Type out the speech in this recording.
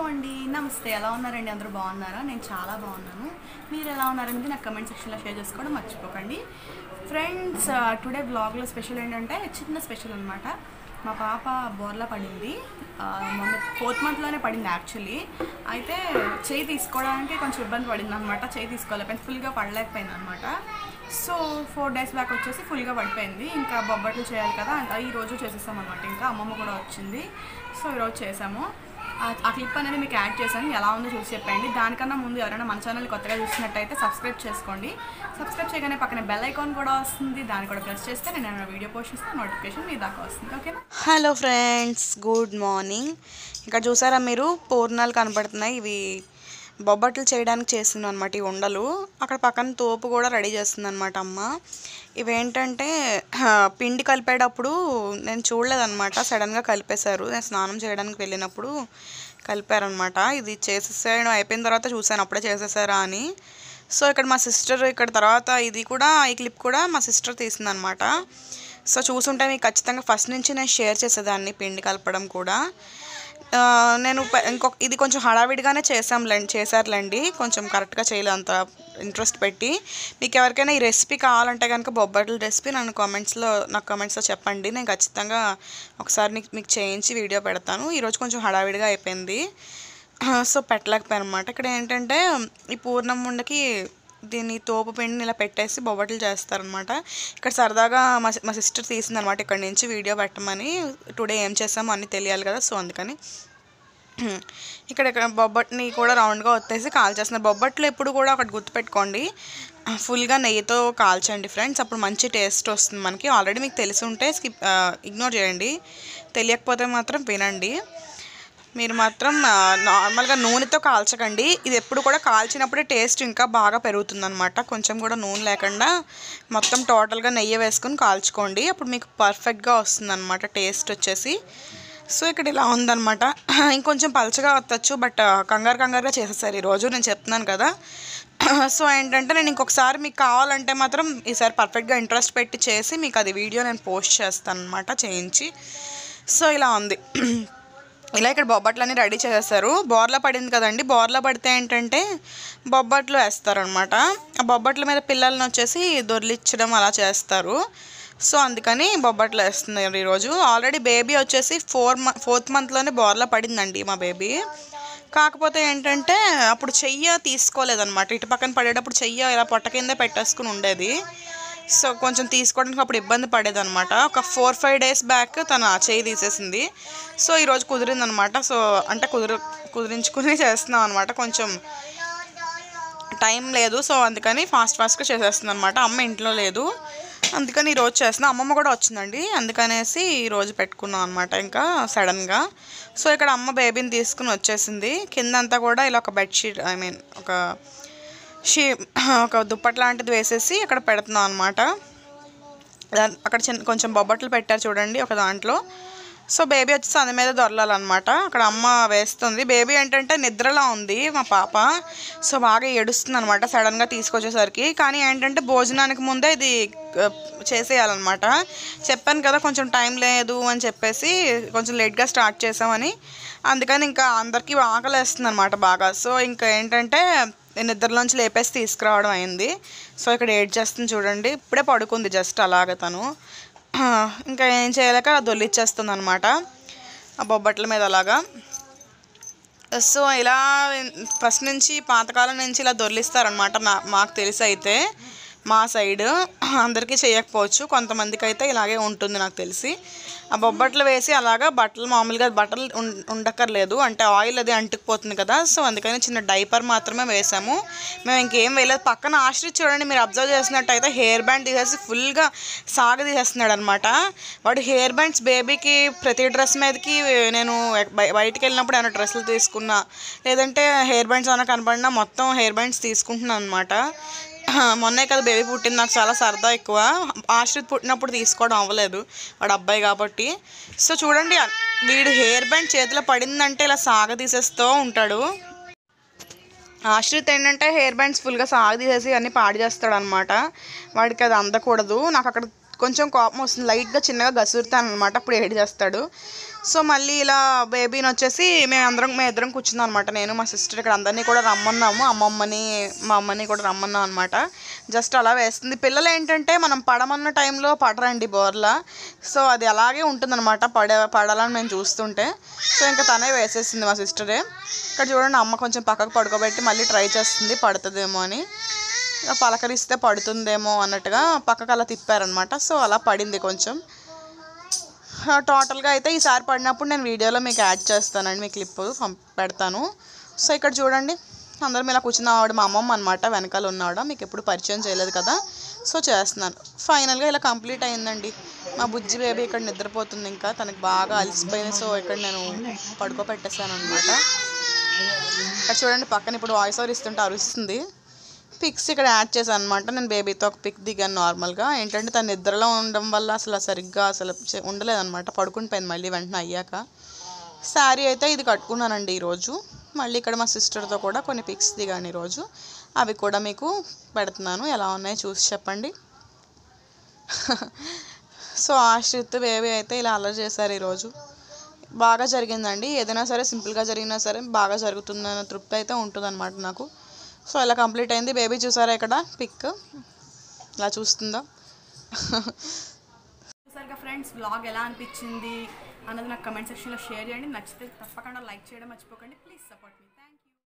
అండి నమస్తే ఎలా ఉన్నారండి అందరూ బాగున్నారా నేను చాలా బాగున్నాను మీరు ఎలా ఉన్నారనేది నాకు కమెంట్ సెక్షన్లో షేర్ చేసుకోవడం మర్చిపోకండి ఫ్రెండ్స్ టుడే బ్లాగ్లో స్పెషల్ ఏంటంటే చిన్న స్పెషల్ అనమాట మా పాప బోర్లా పడింది ఆ, మొన్న ఫోర్త్ మంత్లోనే పడింది యాక్చువల్లీ అయితే చేయి తీసుకోవడానికి కొంచెం ఇబ్బంది పడింది అనమాట చేయి తీసుకోలేకపోయింది ఫుల్గా పడలేకపోయింది అనమాట సో ఫోర్ డేస్ బ్యాక్ వచ్చేసి ఫుల్గా పడిపోయింది ఇంకా బొబ్బట్లు చేయాలి కదా ఇంకా ఈ రోజు చేసేసాం అనమాట ఇంకా అమ్మమ్మ కూడా వచ్చింది సో ఈరోజు చేసాము ఆ- ఆ క్లిప్ అనేది మీకు యాడ్ చేశాను ఎలా ఉందో చూసి చెప్పండి దానికన్నా ముందు ఎవరైనా మన ఛానల్ కొత్తగా చూసినట్టయితే సబ్స్క్రైబ్ చేసుకోండి సబ్స్క్రైబ్ చేయగానే పక్కన బెల్ ఐకాన్ కూడా వస్తుంది దాన్ని కూడా ప్రెస్ చేస్తే నేను ఏమైనా వీడియో పోస్ట్ చేస్తే నోటిఫికేషన్ మీ దాకా వస్తుంది ఓకేనా హలో ఫ్రెండ్స్ గుడ్ మార్నింగ్ ఇక్కడ చూసారా మీరు పూర్ణాలు కనపడుతున్నాయి ఇవి బొబ్బట్లు చేయడానికి చేసింది అనమాట ఈ ఉండలు అక్కడ పక్కన తోపు కూడా రెడీ చేస్తుంది అనమాట అమ్మ ఇవేంటంటే ఆ, పిండి కలిపేటప్పుడు నేను చూడలేదన్నమాట సడన్గా కలిపేశారు నేను స్నానం చేయడానికి వెళ్ళినప్పుడు కలిపారనమాట ఇది చేసేసాడు అయిపోయిన తర్వాత చూశాను అప్పుడే చేసేసారా అని సో ఇక్కడ మా సిస్టర్ ఇక్కడ తర్వాత ఇది కూడా ఈ క్లిప్ కూడా మా సిస్టర్ తీసిందనమాట సో చూసుంటే మీకు ఖచ్చితంగా ఫస్ట్ నుంచి నేను షేర్ చేసేదాన్ని పిండి కలపడం కూడా ఆ, నేను ప- ఇంకొక ఇది కొంచెం హడావిడిగానే చేసాంలేండి చేశారులేండి కొంచెం కరెక్ట్గా చేయలేదు అంత ఇంట్రెస్ట్ పెట్టి మీకు ఎవరికైనా ఈ రెసిపీ కావాలంటే కనుక బొబ్బట్ల రెసిపీ నన్ను కామెంట్స్లో నాకు కామెంట్స్లో చెప్పండి నేను ఖచ్చితంగా ఒకసారి మీకు మీకు చేయించి వీడియో పెడతాను ఈరోజు కొంచెం హడావిడిగా అయిపోయింది సో పెట్టలేకపోయాను అనమాట ఇక్కడ ఏంటంటే ఈ పూర్ణం ఉండకి దీన్ని తోపు పిండిని ఇలా పెట్టేసి బొబ్బట్లు చేస్తారనమాట ఇక్కడ సరదాగా మా మా సిస్టర్ తీసిందనమాట ఇక్కడ నుంచి వీడియో పెట్టమని టుడే ఏం చేసామో అన్నీ తెలియాలి కదా సో అందుకని ఇక్కడ ఇక్కడ బొబ్బట్ని కూడా రౌండ్గా వచ్చేసి కాల్చేస్తున్నారు బొబ్బట్లు ఎప్పుడు కూడా ఒకటి గుర్తుపెట్టుకోండి ఫుల్గా నెయ్యితో కాల్చండి ఫ్రెండ్స్ అప్పుడు మంచి టేస్ట్ వస్తుంది మనకి ఆల్రెడీ మీకు తెలిసి ఉంటే స్కిప్ ఇగ్నోర్ చేయండి తెలియకపోతే మాత్రం వినండి మీరు మాత్రం ఆ, నార్మల్గా నూనెతో కాల్చకండి ఇది ఎప్పుడు కూడా కాల్చినప్పుడే టేస్ట్ ఇంకా బాగా పెరుగుతుందన్నమాట కొంచెం కూడా నూనె లేకుండా మొత్తం టోటల్గా నెయ్యి వేసుకొని కాల్చుకోండి అప్పుడు మీకు పర్ఫెక్ట్గా వస్తుందన్నమాట టేస్ట్ వచ్చేసి సో ఇక్కడ ఇలా ఉందన్నమాట ఇంకొంచెం పలచగా వత్తచ్చు బట్ కంగారు కంగారుగా చేసేసారు ఈరోజు నేను చెప్తున్నాను కదా సో ఏంటంటే నేను ఇంకొకసారి మీకు కావాలంటే మాత్రం ఈసారి పర్ఫెక్ట్గా ఇంట్రెస్ట్ పెట్టి చేసి మీకు అది వీడియో నేను పోస్ట్ చేస్తాను అనమాట చేయించి సో ఇలా ఉంది ఇలా ఇక్కడ బొబ్బట్లన్నీ రెడీ చేసేస్తారు బోర్లా పడింది కదండి బోర్లా పడితే ఏంటంటే బొబ్బట్లు వేస్తారనమాట ఆ బొబ్బట్ల మీద పిల్లల్ని వచ్చేసి దొర్లిచ్చడం అలా చేస్తారు సో అందుకని బొబ్బట్లు వేస్తున్నారు ఈరోజు ఆల్రెడీ బేబీ వచ్చేసి ఫోర్ మ ఫోర్త్ మంత్లోనే బోర్లా పడిందండి మా బేబీ కాకపోతే ఏంటంటే అప్పుడు చెయ్య తీసుకోలేదన్నమాట ఇటు పక్కన పడేటప్పుడు చెయ్య ఇలా పొట్ట కింద పెట్టేసుకుని ఉండేది సో కొంచెం తీసుకోవడానికి అప్పుడు ఇబ్బంది పడేదన్నమాట ఒక ఫోర్ ఫైవ్ డేస్ బ్యాక్ తను ఆ చేయి తీసేసింది సో ఈరోజు కుదిరిందనమాట సో అంటే కుదిరి కుదిరించుకుని చేస్తున్నాం అనమాట కొంచెం టైం లేదు సో అందుకని ఫాస్ట్ ఫాస్ట్గా చేసేస్తుంది అనమాట అమ్మ ఇంట్లో లేదు అందుకని ఈరోజు చేస్తున్నాం అమ్మమ్మ కూడా వచ్చిందండి అందుకనేసి ఈరోజు పెట్టుకున్నాం అనమాట ఇంకా సడన్గా సో ఇక్కడ అమ్మ బేబీని తీసుకుని వచ్చేసింది కిందంతా కూడా ఇలా ఒక బెడ్షీట్ ఐ మీన్ ఒక షీ ఒక దుప్పట్ లాంటిది వేసేసి అక్కడ పెడుతున్నాం అనమాట అక్కడ చిన్న కొంచెం బొబ్బట్లు పెట్టారు చూడండి ఒక దాంట్లో సో బేబీ వచ్చేసి అందు మీద దొరలాలన్నమాట అక్కడ అమ్మ వేస్తుంది బేబీ ఏంటంటే నిద్రలో ఉంది మా పాప సో బాగా ఏడుస్తుంది అనమాట సడన్గా తీసుకొచ్చేసరికి కానీ ఏంటంటే భోజనానికి ముందే ఇది ఆ, చేసేయాలన్నమాట చెప్పాను కదా కొంచెం టైం లేదు అని చెప్పేసి కొంచెం లేట్గా స్టార్ట్ చేసామని అందుకని ఇంకా అందరికీ ఆకలి వేస్తుంది అనమాట బాగా సో ఇంకా ఏంటంటే నేను నిద్రలోంచి లేపేసి తీసుకురావడం అయింది సో ఇక్కడ ఏడ్ చేస్తుంది చూడండి ఇప్పుడే పడుకుంది జస్ట్ అలాగ తను ఇంకా ఏం చేయలేక దొల్లిచ్చేస్తుంది అనమాట ఆ బొబ్బట్ల మీద అలాగా సో ఇలా ఫస్ట్ నుంచి పాతకాలం నుంచి ఇలా దొర్లిస్తారనమాట నా మాకు తెలిసి అయితే మా సైడ్ అందరికీ చేయకపోవచ్చు కొంతమందికి అయితే ఇలాగే ఉంటుంది నాకు తెలిసి ఆ బొబ్బట్లు వేసి అలాగా బట్టలు మామూలుగా బట్టలు ఉం- ఉండక్కర్లేదు అంటే ఆయిల్ అది అంటుకుపోతుంది కదా సో అందుకని చిన్న డైపర్ మాత్రమే వేసాము మేము ఇంకేం వేయలేదు పక్కన ఆశ్రిత్ చూడండి మీరు అబ్జర్వ్ చేసినట్టయితే హెయిర్ బ్యాండ్ తీసేసి ఫుల్గా సాగ తీసేస్తున్నాడు అనమాట వాడు హెయిర్ బ్యాండ్స్ బేబీకి ప్రతి డ్రెస్ మీదకి నేను బయ- బయటికి వెళ్ళినప్పుడు ఏమైనా డ్రెస్సులు తీసుకున్నా లేదంటే హెయిర్ బ్యాండ్స్ ఏమైనా కనపడినా మొత్తం హెయిర్ బ్యాండ్స్ తీసుకుంటున్నాను అనమాట మొన్నే కదా బేబీ పుట్టింది నాకు చాలా సరదా ఎక్కువ ఆశ్రిత్ పుట్టినప్పుడు తీసుకోవడం అవ్వలేదు వాడు అబ్బాయి కాబట్టి సో చూడండి వీడు హెయిర్ బ్యాండ్ చేతిలో పడిందంటే ఇలా సాగ తీసేస్తూ ఉంటాడు ఆశ్రిత్ ఏంటంటే హెయిర్ బ్యాండ్స్ ఫుల్గా సాగు తీసేసి అన్ని పాడు చేస్తాడు అనమాట వాడికి అది అందకూడదు నాకు అక్కడ కొంచెం కోపం వస్తుంది లైట్గా చిన్నగా గసురుతాను అనమాట అప్పుడు ఏడు చేస్తాడు సో మళ్ళీ ఇలా బేబీని వచ్చేసి మేము అందరం మేము ఇద్దరం కూర్చున్నాం అనమాట నేను మా సిస్టర్ ఇక్కడ అందరినీ కూడా రమ్మన్నాము అమ్మమ్మని మా అమ్మని కూడా రమ్మన్నాం అనమాట జస్ట్ అలా వేస్తుంది పిల్లలు ఏంటంటే మనం పడమన్న టైంలో పడరండి బోర్లా సో అది అలాగే ఉంటుందన్నమాట పడ పడాలని మేము చూస్తుంటే సో ఇంకా తనే వేసేసింది మా సిస్టరే ఇక్కడ చూడండి అమ్మ కొంచెం పక్కకు పడుకోబెట్టి మళ్ళీ ట్రై చేస్తుంది పడుతుందేమో అని ఇక పలకరిస్తే పడుతుందేమో అన్నట్టుగా పక్కకు అలా తిప్పారనమాట సో అలా పడింది కొంచెం ఆ, టోటల్గా అయితే ఈసారి పడినప్పుడు నేను వీడియోలో మీకు యాడ్ చేస్తానండి మీ క్లిప్ పంప్ పెడతాను సో ఇక్కడ చూడండి అందరం ఇలా కూర్చున్న ఆవిడ మా అమ్మమ్మ అనమాట వెనకాల ఉన్నావిడ మీకు ఎప్పుడు పరిచయం చేయలేదు కదా సో చేస్తున్నాను ఫైనల్గా ఇలా కంప్లీట్ అయిందండి మా బుజ్జి బేబీ ఇక్కడ నిద్రపోతుంది ఇంకా తనకి బాగా అలసిపోయింది సో ఇక్కడ నేను పడుకోబెట్టేసాను అనమాట ఇక్కడ చూడండి పక్కన ఇప్పుడు వాయిస్ ఓవర్ ఇస్తుంటే అరుస్తుంది పిక్స్ ఇక్కడ యాడ్ చేశాను అనమాట నేను బేబీతో ఒక పిక్ దిగాను నార్మల్గా ఏంటంటే తను నిద్రలో ఉండడం వల్ల అసలు సరిగ్గా అసలు చే- ఉండలేదన్నమాట పడుకుని పోయింది మళ్ళీ వెంటనే అయ్యాక శారీ అయితే ఇది కట్టుకున్నానండి ఈరోజు మళ్ళీ ఇక్కడ మా సిస్టర్తో కూడా కొన్ని పిక్స్ దిగాను ఈరోజు అవి కూడా మీకు పెడుతున్నాను ఎలా ఉన్నాయో చూసి చెప్పండి సో ఆశ్రిత్ బేబీ అయితే ఇలా అల్లరి చేశారు ఈరోజు బాగా జరిగిందండి ఏదైనా సరే సింపుల్గా జరిగినా సరే బాగా జరుగుతుందన్న తృప్తి అయితే ఉంటుందన్నమాట నాకు సో ఇలా కంప్లీట్ అయింది బేబీ చూసారా ఇక్కడ పిక్ ఇలా చూస్తుందా చూసారుగా ఫ్రెండ్స్ బ్లాగ్ ఎలా అనిపించింది అన్నది నాకు కమెంట్ సెక్షన్లో షేర్ చేయండి నచ్చితే తప్పకుండా లైక్ చేయడం మర్చిపోకండి ప్లీజ్ సపోర్ట్ మీ థ్యాంక్